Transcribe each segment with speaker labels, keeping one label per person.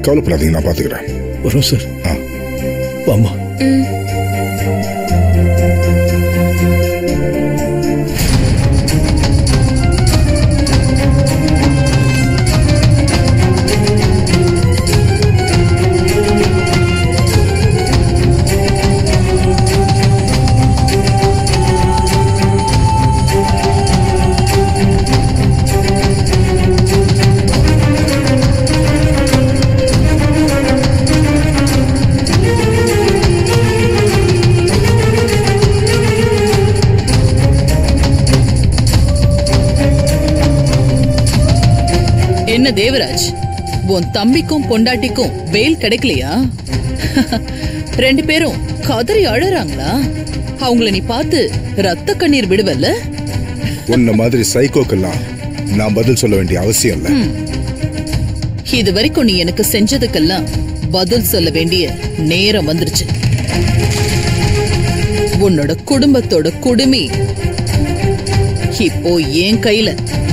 Speaker 1: கவலைப்படாதீங்க நான் பாத்துக்கிறேன்
Speaker 2: வரோம் சார்
Speaker 1: ஆ.
Speaker 2: வாமா
Speaker 3: என்ன தேவராஜ் உன் தம்பிக்கும் பொண்டாட்டிக்கும் பெயில் கிடைக்கலையா ரெண்டு பேரும் கதறி அழறாங்களா அவங்கள நீ பார்த்து ரத்த கண்ணீர் விடுவல்ல
Speaker 1: உன்ன மாதிரி சைக்கோக்கெல்லாம் நான் பதில் சொல்ல வேண்டிய அவசியம் இல்லை
Speaker 3: இது வரைக்கும் நீ எனக்கு செஞ்சதுக்கெல்லாம் பதில் சொல்ல வேண்டிய நேரம் வந்துருச்சு உன்னோட குடும்பத்தோட குடுமி இப்போ என் கையில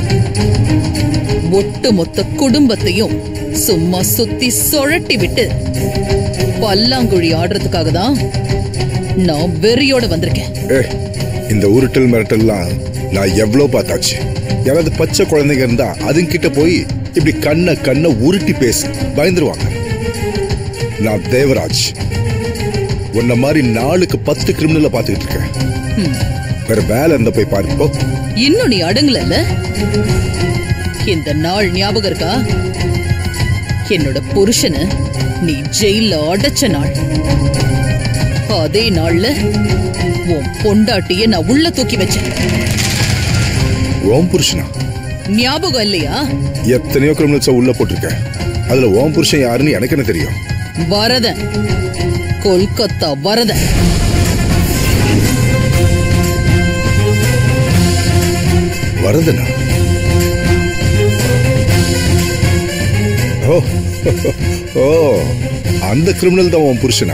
Speaker 3: ஒட்டு மொத்த குடும்பத்தையும் சும்மா சுத்தி சுழட்டி விட்டு பல்லாங்குழி ஆடுறதுக்காக தான் நான் வெறியோட வந்திருக்கேன்
Speaker 1: ஏ இந்த உருட்டல் மிரட்டல்லாம் நான் எவ்வளவு பார்த்தாச்சு யாராவது பச்சை குழந்தைங்க இருந்தா அதுங்கிட்ட போய் இப்படி கண்ண கண்ண உருட்டி பேசு பயந்துருவாங்க நான் தேவராஜ் உன்ன மாதிரி நாளுக்கு பத்து கிரிமினல பாத்துக்கிட்டு இருக்கேன் வேற வேலை இருந்தா போய் பாரு போ
Speaker 3: இன்னும் நீ அடங்கலல்ல இந்த நாள் ஞாபகம் இருக்கா என்னோட புருஷனை நீ ஜெயில அடைச்ச நாள் அதே நாள்ல உன் பொண்டாட்டிய நான் உள்ள தூக்கி வச்சேன்
Speaker 1: ஓம் புருஷனா
Speaker 3: ஞாபகம் இல்லையா
Speaker 1: எத்தனையோ கிரிமினல்ஸ உள்ள போட்டிருக்கேன் அதுல ஓம் புருஷன் யாருன்னு எனக்கு என்ன தெரியும்
Speaker 3: வரதன் கொல்கத்தா வரதன்
Speaker 1: வரதனா ஓ ஓ அந்த கிரிமினல் தான் உன் புருஷனா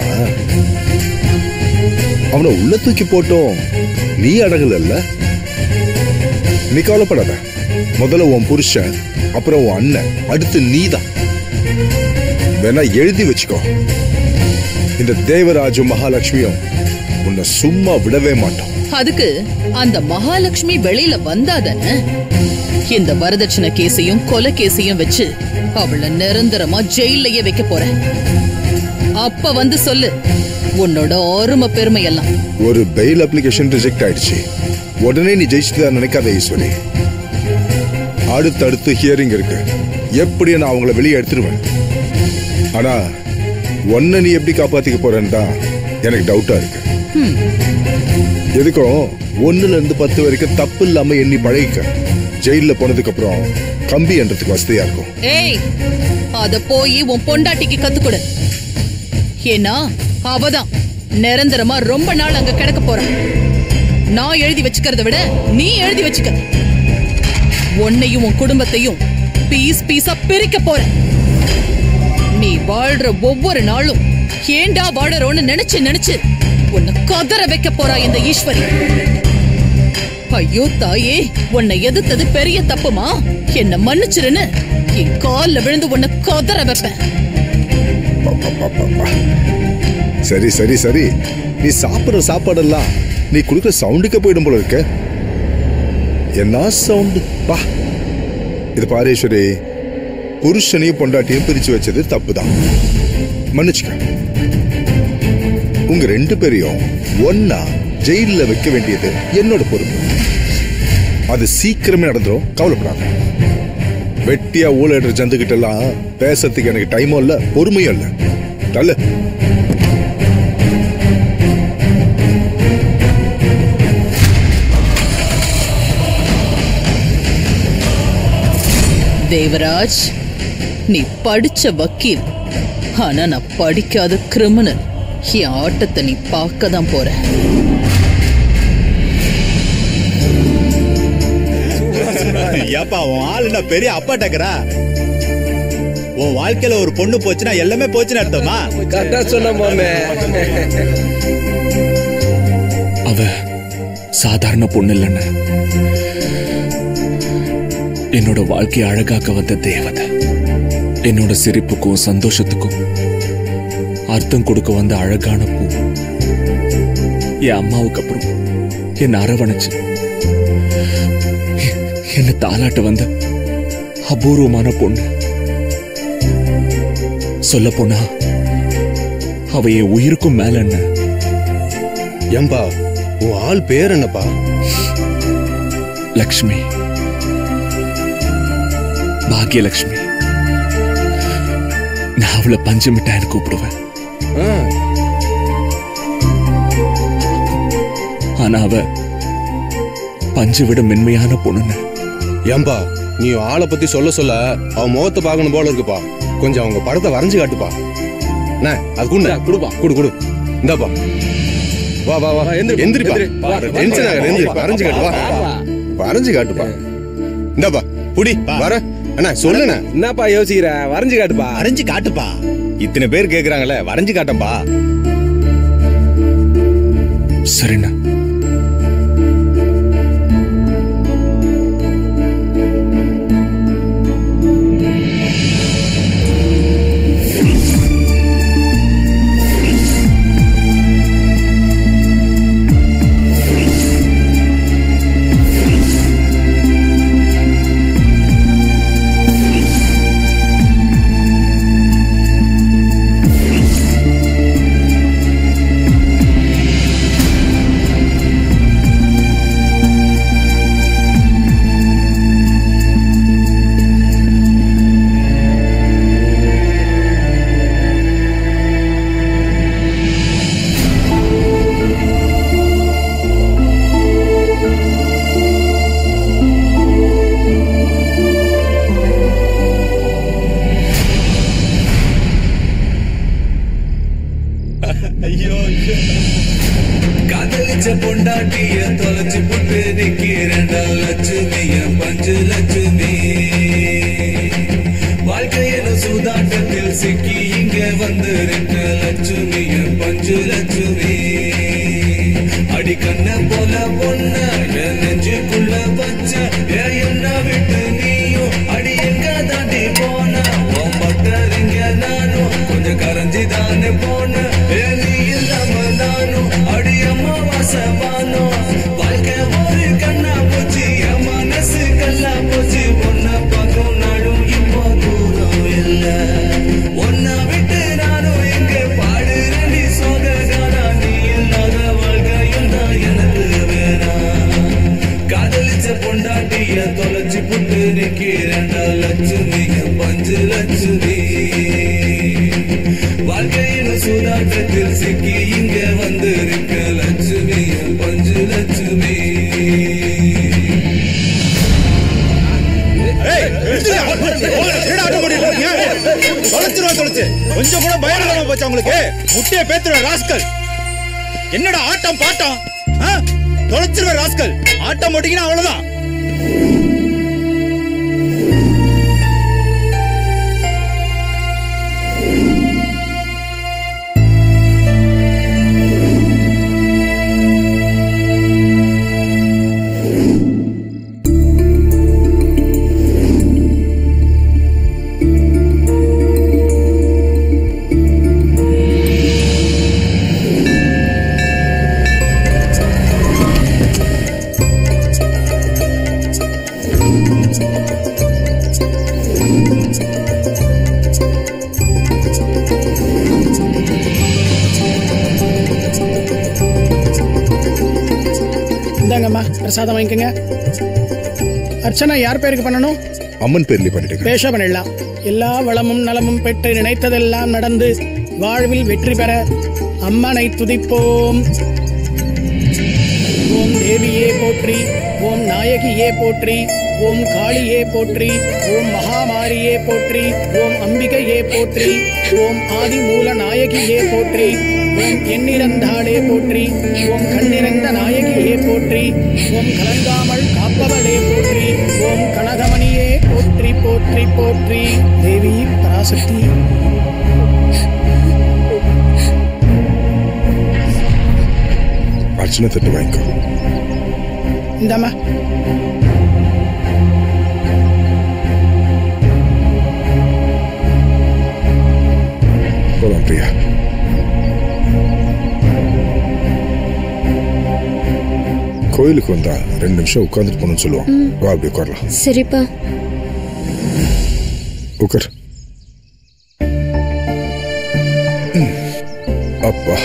Speaker 1: அவனை உள்ள தூக்கி போட்டோம் நீ அடங்கல நீ கவலைப்படாத முதல்ல உன் புருஷன் அப்புறம் உன் அண்ணன் அடுத்து நீதான் வேணா எழுதி வச்சுக்கோ இந்த தேவராஜும் மகாலட்சுமியும் உன்னை சும்மா விடவே மாட்டோம்
Speaker 3: அதுக்கு அந்த மகாலட்சுமி வெளியில வந்தாதானே இந்த வரதட்சணை கேஸையும் கொலை கேஸையும் வச்சு அவள நிரந்தரமா ஜெயிலையே வைக்க போறேன் அப்ப வந்து சொல்லு உன்னோட ஆறும பெருமை எல்லாம்
Speaker 1: ஒரு பெயில் அப்ளிகேஷன் ரிஜெக்ட் ஆயிடுச்சு உடனே நீ ஜெயிச்சுட்டு நினைக்காத ஈஸ்வரி அடுத்தடுத்து ஹியரிங் இருக்கு எப்படி நான் அவங்கள வெளியே எடுத்துருவேன் ஆனா உன்னை நீ எப்படி காப்பாத்திக்க போறேன்னு தான் எனக்கு டவுட்டா இருக்கு எதுக்கும் ஒண்ணுல இருந்து பத்து வரைக்கும் தப்பு இல்லாம எண்ணி பழகிக்க ஜெயில போனதுக்கு அப்புறம் கம்பி என்றதுக்கு வசதியா இருக்கும்
Speaker 3: ஏய் அத போய் உன் பொண்டாட்டிக்கு கத்துக்கொடு ஏன்னா அவதான் நிரந்தரமா ரொம்ப நாள் அங்க கிடக்க போறான் நான் எழுதி வச்சுக்கிறத விட நீ எழுதி வச்சுக்க உன்னையும் உன் குடும்பத்தையும் பீஸ் பீஸா பிரிக்க போற நீ வாழ்ற ஒவ்வொரு நாளும் ஏண்டா வாழறோன்னு நினைச்சு நினைச்சு உன்னை கதற வைக்க போறா இந்த ஈஸ்வரி ஐயோ தாயே உன்னை எதிர்த்தது பெரிய தப்புமா என்ன மன்னிச்சிருன்னு என் கால்ல விழுந்து உன்னை கதற வைப்பேன்
Speaker 1: அப்பப்பப்பப்பா. சரி சரி சரி நீ சாப்பிடுற சாப்பாடெல்லாம் நீ கொடுக்குற சவுண்டுக்கே போயிடும் போல இருக்க என்ன சவுண்டு பா இது பாரேஸ்வரி புருஷனையும் பொண்டாட்டியும் பிரிச்சு வச்சது தப்புதான் மன்னிச்சுக்க உங்க ரெண்டு பேரையும் ஒன்னா ஜெயில்ல வைக்க வேண்டியது என்னோட பொறுப்பு அது சீக்கிரமே நடந்துரும் கவலைப்படாத வெட்டியா ஊழல் ஜந்துகிட்ட எல்லாம் பேசுறதுக்கு எனக்கு டைமும் இல்ல பொறுமையும் இல்ல தள்ளு
Speaker 3: தேவராஜ் நீ படிச்ச வக்கீல் ஆனா நான் படிக்காத கிரிமினல் என் ஆட்டத்தை நீ பார்க்க தான் போற
Speaker 4: ஏப்பா உன் ஆளு என்ன பெரிய அப்பா டக்கரா உன் வாழ்க்கையில ஒரு பொண்ணு போச்சுன்னா எல்லாமே போச்சுன்னு அர்த்தமா
Speaker 5: கரெக்டா சொன்ன மாமே
Speaker 2: அவ சாதாரண பொண்ணு இல்லைன்னு என்னோட வாழ்க்கையை அழகாக்க வந்த தேவதை என்னோட சிரிப்புக்கும் சந்தோஷத்துக்கும் அர்த்தம் கொடுக்க வந்த அழகான பூ என் அம்மாவுக்கு அப்புறம் என்ன அரவணைச்சு எ- என்ன தாலாட்ட வந்த அபூர்வமான பொண்ணு சொல்ல போனா அவ என் உயிருக்கும் மேல என்ன
Speaker 5: ஏம்பா உன் ஆள் பேர் என்னப்பா
Speaker 2: லக்ஷ்மி பாக்யலக்ஷ்மி நான் அவளை பஞ்சு மிட்டாய்னு கூப்பிடுவேன்
Speaker 5: ஆ,
Speaker 2: ஆனா அவ பஞ்சு விட மென்மையான பொண்ணுன்னு
Speaker 5: ஏம்பா நீ உன் ஆளை பத்தி சொல்ல சொல்ல அவன் முகத்தை பார்க்கணும் போல இருக்குப்பா கொஞ்சம் அவங்க படத்தை வரைஞ்சு காட்டுப்பா அண்ணே, அது குண்டு குடுப்பா குடு குடு இந்தாப்பா வா வா வா எந்திரிப்பா டென்ஷன் ஆகாத எந்திரி வரைஞ்சு காட்டு வா வரைஞ்சு காட்டுப்பா இந்தாப்பா புடி வர அண்ணா சொல்லுண்ணே
Speaker 6: என்னப்பா யோசிக்கிற வரைஞ்சு காட்டுப்பா
Speaker 4: வரைஞ்சு காட்டுப்பா
Speaker 5: இத்தனை பேர் கேக்குறாங்களே வரைஞ்சு காட்டம்பா
Speaker 2: சரிண்ணா
Speaker 7: காதலிச்ச பொண்டாட்டிய தொலைச்சு புட்டு நிக்கிறேன்டா லட்சுமிய பஞ்சு லட்சுமி வாழ்க்கையில சூதாட்டத்தில் சிக்கி இங்க வந்திருக்க லட்சுமிய பஞ்சு லட்சுமி அடி கண்ண போல பொண்ண என் நெஞ்சுக்குள்ள வச்ச ஏன் என்ன விட்டு நீயும் அடி எங்க தாண்டி போன உன் பட்டறிங்க நானும் கொஞ்சம் கரைஞ்சி தானே போன ஏன் நீ இல்லாம நானும் அடி அம்மாவாசை வானம் வாழ்க்கை ஒரு கண்ணா போச்சு என் மனசு கல்லா போச்சு ஒன்ன பார்க்கும் நாளும் இப்போ தூரம் இல்ல ஒன்ன விட்டு நானும் எங்க பாடுறேன் நீ சோக காணா நீ இல்லாத வாழ்க்கையும் தான் எனக்கு வேணாம் காதலிச்ச பொண்டாட்டிய தொலைச்சு புட்டு நிக்கிறேன்டா லட்சுமிங்க பஞ்சு லட்சுமி வாழ்க்கையில சூதாட்டத்தில் சிக்கி இங்க வந்திருக்க லட்சுமிய பஞ்சு லட்சுமி
Speaker 4: தொலைச்சிருவா தொலைச்சு கொஞ்சம் கூட பயம் இல்லாம போச்சு உங்களுக்கு முட்டைய பேத்துருவ ராஸ்கல் என்னடா ஆட்டம் பாட்டம் ஆ? தொலைச்சிருவ ராஸ்கல் ஆட்டம் போட்டீங்கன்னா அவ்வளவுதான்
Speaker 8: இந்தாங்கம்மா பிரசாதம் வாங்கிக்கோங்க அர்ச்சனா யார் பேருக்கு பண்ணணும்
Speaker 1: அம்மன் பேர்லயே பண்ணிட்டு
Speaker 8: பேஷா பண்ணிடலாம் எல்லா வளமும் நலமும் பெற்று நினைத்ததெல்லாம் நடந்து வாழ்வில் வெற்றி பெற அம்மனை துதிப்போம் ஓம் தேவியே போற்றி ஓம் நாயகியே போற்றி ஓம் காளியே போற்றி ஓம் மகாமாரியே போற்றி ஓம் அம்பிகையே போற்றி ஓம் ஆதிமூல நாயகியே போற்றி ஓம் எண்ணிறந்தாளே போற்றி ஓம் கண்ணிறந்த நாயகியே போற்றி ஓம் கலங்காமல் காப்பவளே போற்றி ஓம் கனகமணியே போற்றி போற்றி போற்றி தேவி பராசக்தி
Speaker 1: அர்ச்சனை தட்டு வாங்கிக்கோ
Speaker 8: இந்தாம்மா
Speaker 1: பிரியா கோயிலுக்கு வந்தா ரெண்டு நிமிஷம் உட்காந்துட்டு போகணும்னு சொல்லுவான் வா அப்படி உட்காரலாம்
Speaker 9: சரிப்பா
Speaker 1: உட்கார் ம். அப்பா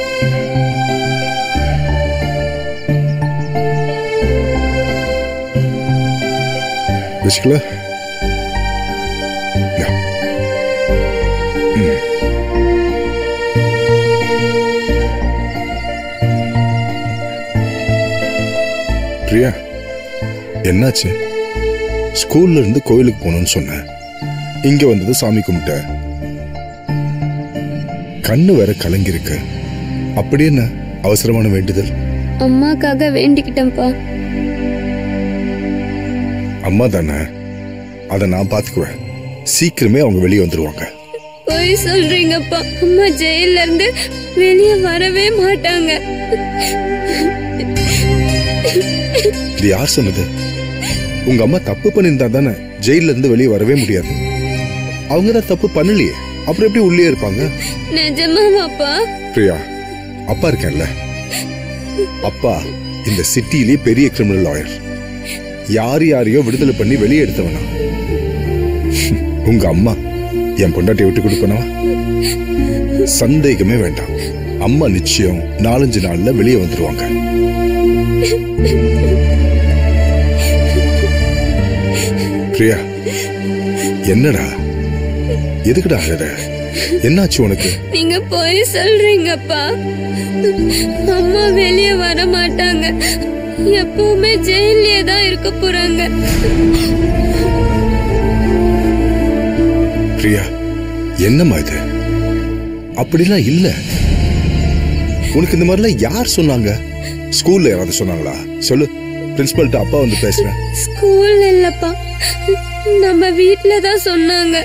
Speaker 1: வச்சுக்கல இந்தா. ம். பிரியா என்னாச்சு ஸ்கூல்ல இருந்து கோயிலுக்கு போகணும்னு சொன்னேன் இங்க வந்தது சாமி கும்பிட்ட கண்ணு வேற கலங்கிருக்கு அப்படி என்ன அவசரமான வேண்டுதல்
Speaker 9: அம்மாக்காக வேண்டிக்கிட்டேன்ப்பா
Speaker 1: அம்மா தானே அதை நான் பாத்துக்குவேன் சீக்கிரமே அவங்க வெளியே வந்துருவாங்க
Speaker 9: போய் சொல்றீங்கப்பா அம்மா ஜெயில இருந்து வெளியே வரவே மாட்டாங்க
Speaker 1: இது யார் சொன்னது உங்க அம்மா தப்பு பண்ணியிருந்தா தானே ஜெயில இருந்து வெளியே வரவே முடியாது அவங்க தான் தப்பு பண்ணலையே அப்புறம் எப்படி உள்ளே இருப்பாங்க
Speaker 9: நிஜமாவாப்பா
Speaker 1: பிரியா அப்பா இருக்கேன்ல அப்பா இந்த சிட்டிலே பெரிய கிரிமினல் லாயர் யார் யாரையோ விடுதலை பண்ணி வெளியே எடுத்தவனா உங்க அம்மா என் பொண்டாட்டியை விட்டு கொடுப்பனவா சந்தேகமே வேண்டாம் அம்மா நிச்சயம் நாலஞ்சு நாள்ல வெளியே வந்துருவாங்க பிரியா என்னடா எதுக்குடா அழற என்னாச்சு உனக்கு
Speaker 9: நீங்க போய் சொல்றீங்கப்பா அம்மா வெளியே வர மாட்டாங்க எப்பவுமே ஜெயிலே தான் இருக்க போறாங்க
Speaker 1: பிரியா என்னம்மா இது அப்படிலாம் இல்ல உனக்கு இந்த மாதிரிலாம் யார் சொன்னாங்க ஸ்கூல்ல யாராவது சொன்னாங்களா சொல்லு பிரின்சிபல்ட்ட அப்பா வந்து பேசுறேன்
Speaker 9: ஸ்கூல் இல்லப்பா நம்ம வீட்ல தான் சொன்னாங்க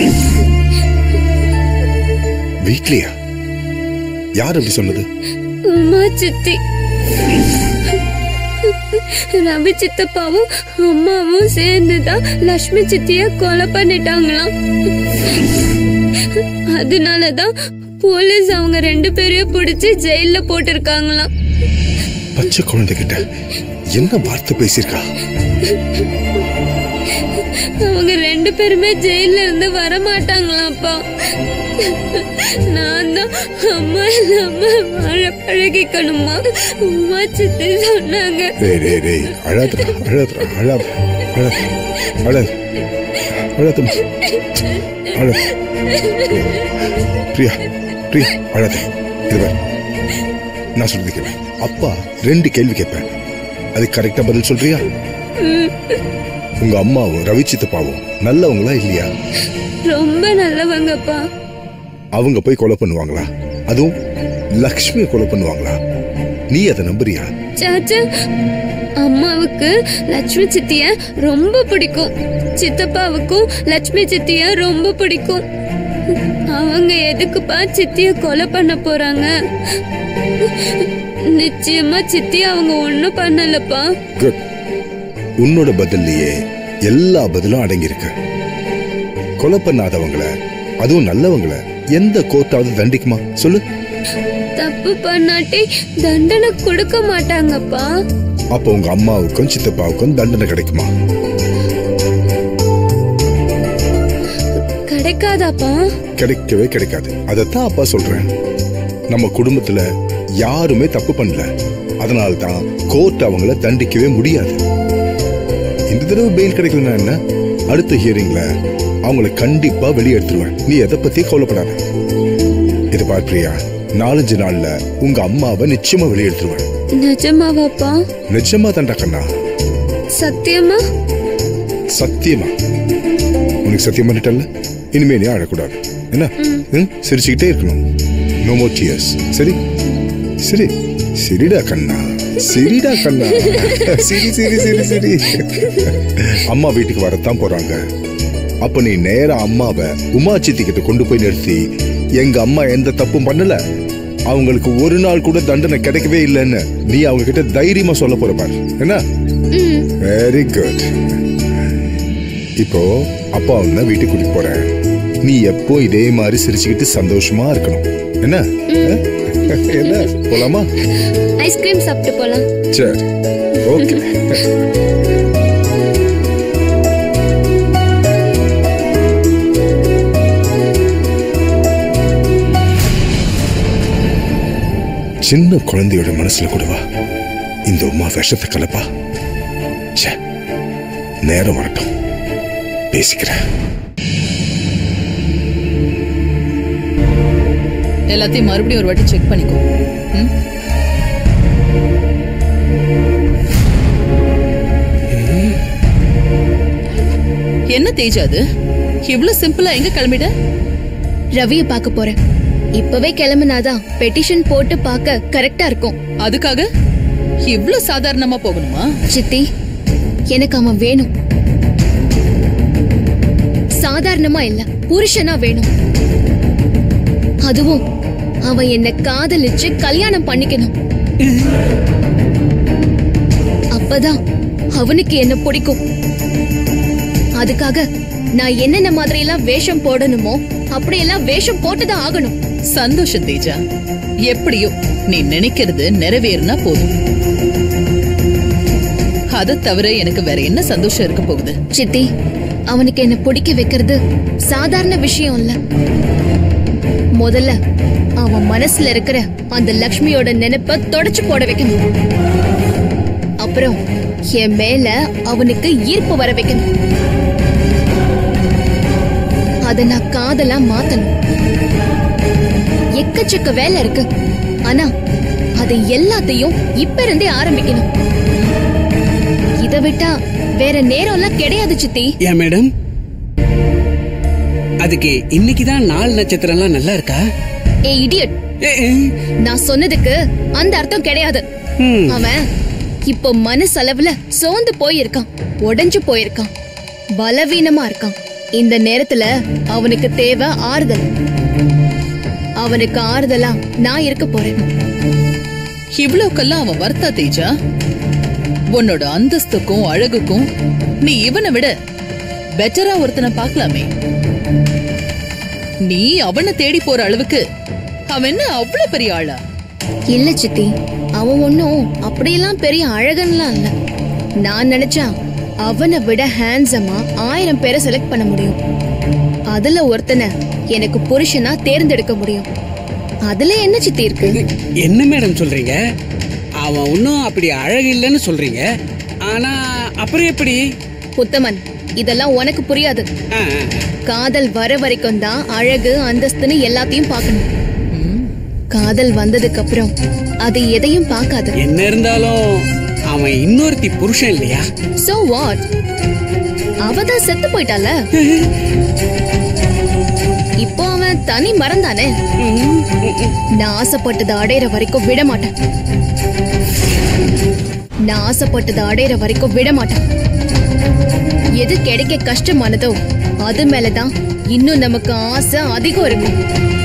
Speaker 1: வீட்லயா யார் அப்படி சொன்னது
Speaker 9: உமா சித்தி ரவி சித்தப்பாவும் அம்மாவும் சேர்ந்துதான் லக்ஷ்மி சித்திய கொலை பண்ணிட்டாங்களாம் அதனாலதான் போலீஸ் அவங்க ரெண்டு பேரையும் பிடிச்சு ஜெயில போட்டிருக்காங்களாம்
Speaker 1: பச்சை குழந்தைகிட்ட என்ன வார்த்தை பேசியிருக்கா
Speaker 9: அவங்க ரெண்டு பேருமே ஜெயில இருந்து வர மாட்டாங்களாம்ப்பா நான் தான் அம்மா இல்லாம வாழ பழகிக்கணுமா உமா சித்தி சொன்னாங்க
Speaker 1: டேய் டேய் டேய் அழாதடா அழாதடா அழாத அழாத அழாத அழாதம்மா அழாத பிரியா பிரியா அழாத இது பாரு நான் சொல்றது கேளு அப்பா ரெண்டு கேள்வி கேட்பேன் அது கரெக்டா பதில் சொல்றியா உங்க அம்மாவும் ரவி சித்தப்பாவும் நல்லவங்களா இல்லையா
Speaker 9: ரொம்ப நல்லவங்கப்பா
Speaker 1: அவங்க போய் கொலை பண்ணுவாங்களா அதுவும் லக்ஷ்மியை கொலை பண்ணுவாங்களா நீ அதை நம்புறியா
Speaker 9: சாச்சா அம்மாவுக்கு லட்சுமி சித்திய ரொம்ப பிடிக்கும் சித்தப்பாவுக்கும் லட்சுமி சித்திய ரொம்ப பிடிக்கும் அவங்க எதுக்குப்பா சித்திய கொலை பண்ண போறாங்க நிச்சயமா சித்தி அவங்க ஒண்ணும் பண்ணலப்பா
Speaker 1: குட் உன்னோட பதில்லையே எல்லா பதிலும் அடங்கியிருக்கு கொலை பண்ணாதவங்கள அதுவும் நல்லவங்கள எந்த கோர்ட்டாவது தண்டிக்குமா சொல்லு
Speaker 9: தப்பு பண்ணாட்டி தண்டனை கொடுக்க மாட்டாங்கப்பா
Speaker 1: அப்போ உங்க அம்மாவுக்கும் சித்தப்பாவுக்கும் தண்டனை கிடைக்குமா
Speaker 9: கிடைக்காதாப்பா
Speaker 1: கிடைக்கவே கிடைக்காது அதைத்தான் அப்பா சொல்றேன் நம்ம குடும்பத்துல யாருமே தப்பு பண்ணல அதனால தான் கோர்ட் அவங்கள தண்டிக்கவே முடியாது இந்த தடவை பெயில் கிடைக்கலன்னா என்ன அடுத்த ஹியரிங்ல அவங்கள கண்டிப்பா வெளியே எடுத்துருவேன் நீ எதை பத்தி கவலைப்படாத இது பார் பிரியா நாலஞ்சு நாள்ல உங்க அம்மாவை நிச்சயமா வெளியே எடுத்துருவேன்
Speaker 9: நிஜமாவாப்பா
Speaker 1: நிச்சயமா தான்டா கண்ணா
Speaker 9: சத்தியமா
Speaker 1: சத்தியமா உனக்கு சத்தியம் பண்ணிட்டல்ல இனிமே நீ அழக்கூடாது என்ன ம்? சிரிச்சுக்கிட்டே இருக்கணும் நோ மோர் டியர்ஸ் சரி சரி சிரிடா கண்ணா சிரிடா கண்ணா சிரி சிரி சிரி சிரி அம்மா வீட்டுக்கு வரத்தான் போறாங்க அப்ப நீ நேரா அம்மாவை உமா சித்தி கிட்ட கொண்டு போய் நிறுத்தி எங்க அம்மா எந்த தப்பும் பண்ணல அவங்களுக்கு ஒரு நாள் கூட தண்டனை கிடைக்கவே இல்லைன்னு நீ அவங்க கிட்ட தைரியமா சொல்ல போற பாரு என்ன வெரி குட் இப்போ அப்பா உன்னை வீட்டுக்கு கூட்டிட்டு போறேன் நீ எப்போ இதே மாதிரி சிரிச்சுக்கிட்டு சந்தோஷமா இருக்கணும் என்ன அஹ்? என்ன போலாமா
Speaker 9: ஐஸ்கிரீம் சாப்பிட்டு போலாம்
Speaker 1: சரி ஓகே சின்ன குழந்தையோட மனசுல கூடவா இந்த உமா விஷத்தை கலப்பா ச்சே, நேரம் வரட்டும் பேசிக்கிறேன்
Speaker 3: எல்லாத்தையும் மறுபடியும் ஒரு வாட்டி செக் பண்ணிக்கோ ம்? என்ன தேஜா அது இவ்ளோ சிம்பிளா எங்க கிளம்பிட
Speaker 9: ரவிய பார்க்க போறேன் இப்பவே கிளம்புனாதான் பெட்டிஷன் போட்டு பார்க்க கரெக்டா இருக்கும்
Speaker 3: அதுக்காக இவ்ளோ சாதாரணமா போகணுமா
Speaker 9: சித்தி எனக்கு அவன் வேணும் சாதாரணமா இல்ல புருஷனா வேணும் அதுவும் அவன் என்ன காதலிச்சு கல்யாணம் பண்ணிக்கணும் அப்பதான் அவனுக்கு என்ன பிடிக்கும் அதுக்காக நான் என்னென்ன மாதிரி எல்லாம் வேஷம் போடணுமோ அப்படியெல்லாம் வேஷம் போட்டுதான் ஆகணும்
Speaker 3: சந்தோஷம் தேஜா எப்படியோ நீ நினைக்கிறது நிறைவேறினா போதும் அதை தவிர எனக்கு வேற என்ன சந்தோஷம் இருக்க போகுது
Speaker 9: சித்தி அவனுக்கு என்ன பிடிக்க வைக்கிறது சாதாரண விஷயம் இல்ல முதல்ல அவன் மனசுல இருக்கிற அந்த லக்ஷ்மியோட நினைப்ப தொடச்சு போட வைக்கணும் அப்புறம் என் மேல அவனுக்கு ஈர்ப்பு வர வைக்கணும் அத நான் காதலா மாத்தணும் எக்கச்சக்க வேலை இருக்கு ஆனா அது எல்லாத்தையும் இப்ப இருந்தே ஆரம்பிக்கணும் இதை விட்டா வேற நேரம்லாம் கிடையாது சித்தி
Speaker 8: ஏன் மேடம் அதுக்கு இன்னைக்கு தான் நாள் நட்சத்திரம்லாம் நல்லா இருக்கா
Speaker 9: ஏ இடியட்
Speaker 8: ஏ, ஏ,
Speaker 9: நான் சொன்னதுக்கு அந்த அர்த்தம் கிடையாது
Speaker 8: ம்.
Speaker 9: அவன் இப்போ மனசளவுல சோர்ந்து போயிருக்கான் உடைஞ்சு போயிருக்கான் பலவீனமா இருக்கான் இந்த நேரத்துல அவனுக்கு தேவை ஆறுதல் அவனுக்கு ஆறுதலா நான் இருக்க போறேன்
Speaker 3: இவ்ளோக்கெல்லாம் அவன் வர்த்தா தேஜா உன்னோட அந்தஸ்துக்கும் அழகுக்கும் நீ இவனை விட பெட்டரா ஒருத்தனை பார்க்கலாமே நீ அவனை தேடி போற அளவுக்கு அவன் என்ன அவ்வளவு பெரிய ஆளா
Speaker 9: இல்ல சித்தி அவன் ஒன்னும் அப்படியெல்லாம் பெரிய அழகன்லாம் இல்ல நான் நினைச்சா அவனை விட ஹேண்ட்ஸமா ஆயிரம் பேரை செலக்ட் பண்ண முடியும் அதுல ஒருத்தனை எனக்கு புருஷனா தேர்ந்தெடுக்க முடியும் அதுல என்ன சித்தி இருக்கு
Speaker 8: என்ன மேடம் சொல்றீங்க அவன் ஒன்னும் அப்படி அழகு இல்லைன்னு சொல்றீங்க ஆனா அப்புறம் எப்படி
Speaker 9: புத்தமன் இதெல்லாம் உனக்கு புரியாது
Speaker 8: ஆ, ஆ.
Speaker 9: காதல் வர வரைக்கும் தான் அழகு அந்தஸ்துன்னு எல்லாத்தையும் பார்க்கணும் காதல் வந்ததுக்கு அப்புறம் அது எதையும் பார்க்காது
Speaker 8: என்ன இருந்தாலும் அவன் இன்னொருத்தி புருஷன் இல்லையா
Speaker 9: சோ வாட் அவதான் செத்து போயிட்டால இப்போ அவன் தனி மறந்தானே நான் ஆசைப்பட்டதை அடையிற வரைக்கும் விட மாட்டேன் நான் ஆசைப்பட்டதை அடையிற வரைக்கும் விட மாட்டேன் எது கிடைக்க கஷ்டமானதோ அது மேலதான் இன்னும் நமக்கு ஆசை அதிகம் இருக்கும்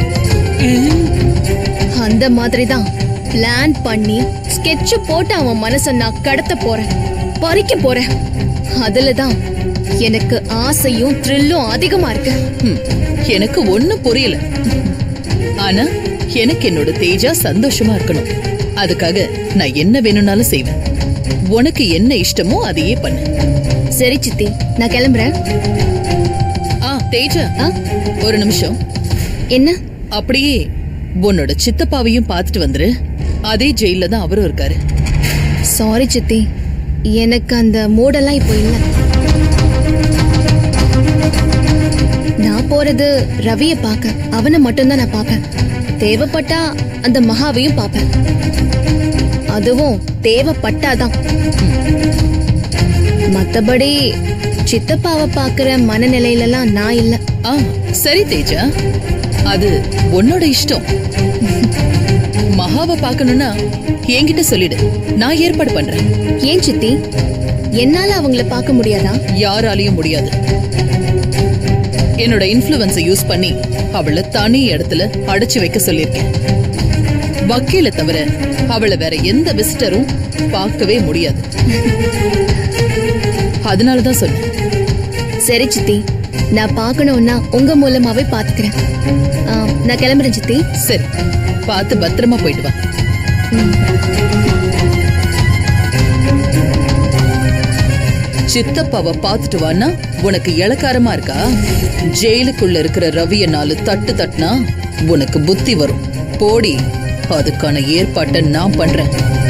Speaker 9: அந்த மாதிரி தான் பிளான் பண்ணி ஸ்கெட்ச் போட்டு அவன் மனச நான் கடத்த போறேன் பறிக்க போறேன் அதுல தான் எனக்கு ஆசையும் த்ரில்லும் அதிகமா இருக்கு
Speaker 3: ஹம், எனக்கு ஒண்ணும் புரியல ஆனா எனக்கு என்னோட தேஜா சந்தோஷமா இருக்கணும் அதுக்காக நான் என்ன வேணும்னாலும் செய்வேன் உனக்கு என்ன இஷ்டமோ அதையே பண்ணு
Speaker 9: சரி சித்தி நான் கிளம்புறேன்
Speaker 3: ஆ தேஜா
Speaker 9: ஆ?
Speaker 3: ஒரு நிமிஷம்
Speaker 9: என்ன
Speaker 3: அப்படியே உன்னோட சித்தப்பாவையும் பார்த்துட்டு வந்துரு அதே ஜெயில தான் அவரும் இருக்காரு
Speaker 9: சாரி சித்தி எனக்கு அந்த மூடெல்லாம் இப்போ இல்ல நான் போறது ரவிய பார்க்க அவனை மட்டும்தான் நான் பார்ப்பேன் தேவைப்பட்டா அந்த மகாவையும் பார்ப்பேன் அதுவும் தேவைப்பட்டாதான் மத்தபடி சித்தப்பாவை பார்க்குற மனநிலையிலலாம் நான் இல்ல
Speaker 3: ஆ சரி தேஜா அது உன்னோட இஷ்டம் மகாவை பார்க்கணும்னா என்கிட்ட சொல்லிடு நான் ஏற்பாடு பண்றேன்
Speaker 9: ஏன் சித்தி என்னால அவங்கள பார்க்க முடியாதா
Speaker 3: யாராலையும் முடியாது என்னோட இன்ஃப்ளூயன்ஸை யூஸ் பண்ணி அவளை தனி இடத்துல அடைச்சு வைக்க சொல்லியிருக்கேன் வக்கீல தவிர அவளை வேற எந்த விசிட்டரும் பார்க்கவே முடியாது அதனாலதான் சொன்னேன்
Speaker 9: சரி சித்தி நான் பார்க்கணும்னா உங்க மூலமாவே பாத்துக்கிறேன் ஆ, நான் கிளம்புறேன் சித்தி
Speaker 3: சரி பார்த்து பத்திரமா போயிட்டு வா சித்தப்பாவை பார்த்துட்டு வான்னா உனக்கு இளக்காரமா இருக்கா ஜெயிலுக்குள்ள இருக்கிற ரவிய நாலு தட்டு தட்டுனா உனக்கு புத்தி வரும் போடி அதுக்கான ஏற்பாட்டை நான் பண்றேன்